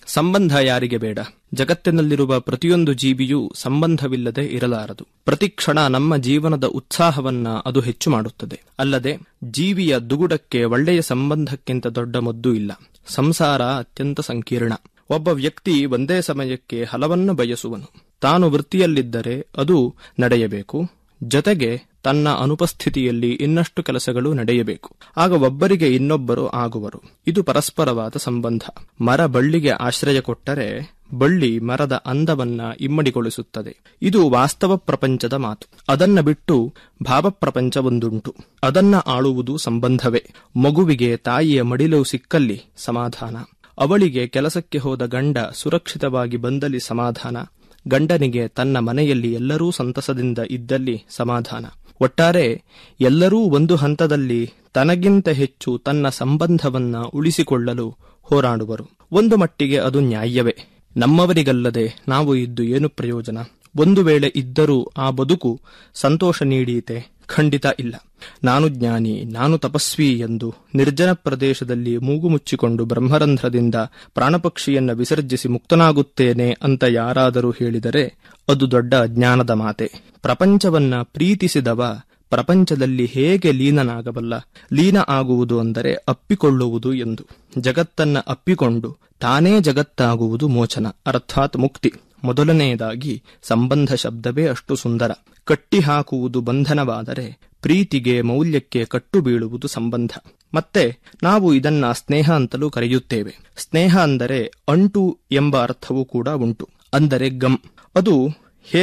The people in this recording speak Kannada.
ಸಂಬಂಧ ಯಾರಿಗೆ ಬೇಡ ಜಗತ್ತಿನಲ್ಲಿರುವ ಪ್ರತಿಯೊಂದು ಜೀವಿಯೂ ಸಂಬಂಧವಿಲ್ಲದೆ ಇರಲಾರದು ಪ್ರತಿ ಕ್ಷಣ ನಮ್ಮ ಜೀವನದ ಉತ್ಸಾಹವನ್ನ ಅದು ಹೆಚ್ಚು ಮಾಡುತ್ತದೆ ಅಲ್ಲದೆ ಜೀವಿಯ ದುಗುಡಕ್ಕೆ ಒಳ್ಳೆಯ ಸಂಬಂಧಕ್ಕಿಂತ ದೊಡ್ಡ ಮದ್ದು ಇಲ್ಲ ಸಂಸಾರ ಅತ್ಯಂತ ಸಂಕೀರ್ಣ ಒಬ್ಬ ವ್ಯಕ್ತಿ ಒಂದೇ ಸಮಯಕ್ಕೆ ಹಲವನ್ನು ಬಯಸುವನು ತಾನು ವೃತ್ತಿಯಲ್ಲಿದ್ದರೆ ಅದು ನಡೆಯಬೇಕು ಜೊತೆಗೆ ತನ್ನ ಅನುಪಸ್ಥಿತಿಯಲ್ಲಿ ಇನ್ನಷ್ಟು ಕೆಲಸಗಳು ನಡೆಯಬೇಕು ಆಗ ಒಬ್ಬರಿಗೆ ಇನ್ನೊಬ್ಬರು ಆಗುವರು ಇದು ಪರಸ್ಪರವಾದ ಸಂಬಂಧ ಮರ ಬಳ್ಳಿಗೆ ಆಶ್ರಯ ಕೊಟ್ಟರೆ ಬಳ್ಳಿ ಮರದ ಅಂದವನ್ನ ಇಮ್ಮಡಿಗೊಳಿಸುತ್ತದೆ ಇದು ವಾಸ್ತವ ಪ್ರಪಂಚದ ಮಾತು ಅದನ್ನ ಬಿಟ್ಟು ಭಾವಪ್ರಪಂಚ ಒಂದುಂಟು ಅದನ್ನ ಆಳುವುದು ಸಂಬಂಧವೇ ಮಗುವಿಗೆ ತಾಯಿಯ ಮಡಿಲು ಸಿಕ್ಕಲ್ಲಿ ಸಮಾಧಾನ ಅವಳಿಗೆ ಕೆಲಸಕ್ಕೆ ಹೋದ ಗಂಡ ಸುರಕ್ಷಿತವಾಗಿ ಬಂದಲ್ಲಿ ಸಮಾಧಾನ ಗಂಡನಿಗೆ ತನ್ನ ಮನೆಯಲ್ಲಿ ಎಲ್ಲರೂ ಸಂತಸದಿಂದ ಇದ್ದಲ್ಲಿ ಸಮಾಧಾನ ಒಟ್ಟಾರೆ ಎಲ್ಲರೂ ಒಂದು ಹಂತದಲ್ಲಿ ತನಗಿಂತ ಹೆಚ್ಚು ತನ್ನ ಸಂಬಂಧವನ್ನ ಉಳಿಸಿಕೊಳ್ಳಲು ಹೋರಾಡುವರು ಒಂದು ಮಟ್ಟಿಗೆ ಅದು ನ್ಯಾಯವೇ ನಮ್ಮವರಿಗಲ್ಲದೆ ನಾವು ಇದ್ದು ಏನು ಪ್ರಯೋಜನ ಒಂದು ವೇಳೆ ಇದ್ದರೂ ಆ ಬದುಕು ಸಂತೋಷ ನೀಡೀತೆ ಖಂಡಿತ ಇಲ್ಲ ನಾನು ಜ್ಞಾನಿ ನಾನು ತಪಸ್ವಿ ಎಂದು ನಿರ್ಜನ ಪ್ರದೇಶದಲ್ಲಿ ಮೂಗು ಮುಚ್ಚಿಕೊಂಡು ಬ್ರಹ್ಮರಂಧ್ರದಿಂದ ಪ್ರಾಣಪಕ್ಷಿಯನ್ನ ವಿಸರ್ಜಿಸಿ ಮುಕ್ತನಾಗುತ್ತೇನೆ ಅಂತ ಯಾರಾದರೂ ಹೇಳಿದರೆ ಅದು ದೊಡ್ಡ ಅಜ್ಞಾನದ ಮಾತೆ ಪ್ರಪಂಚವನ್ನ ಪ್ರೀತಿಸಿದವ ಪ್ರಪಂಚದಲ್ಲಿ ಹೇಗೆ ಲೀನನಾಗಬಲ್ಲ ಲೀನ ಆಗುವುದು ಅಂದರೆ ಅಪ್ಪಿಕೊಳ್ಳುವುದು ಎಂದು ಜಗತ್ತನ್ನ ಅಪ್ಪಿಕೊಂಡು ತಾನೇ ಜಗತ್ತಾಗುವುದು ಮೋಚನ ಅರ್ಥಾತ್ ಮುಕ್ತಿ ಮೊದಲನೆಯದಾಗಿ ಸಂಬಂಧ ಶಬ್ದವೇ ಅಷ್ಟು ಸುಂದರ ಕಟ್ಟಿ ಹಾಕುವುದು ಬಂಧನವಾದರೆ ಪ್ರೀತಿಗೆ ಮೌಲ್ಯಕ್ಕೆ ಕಟ್ಟು ಬೀಳುವುದು ಸಂಬಂಧ ಮತ್ತೆ ನಾವು ಇದನ್ನ ಸ್ನೇಹ ಅಂತಲೂ ಕರೆಯುತ್ತೇವೆ ಸ್ನೇಹ ಅಂದರೆ ಅಂಟು ಎಂಬ ಅರ್ಥವೂ ಕೂಡ ಉಂಟು ಅಂದರೆ ಗಮ್ ಅದು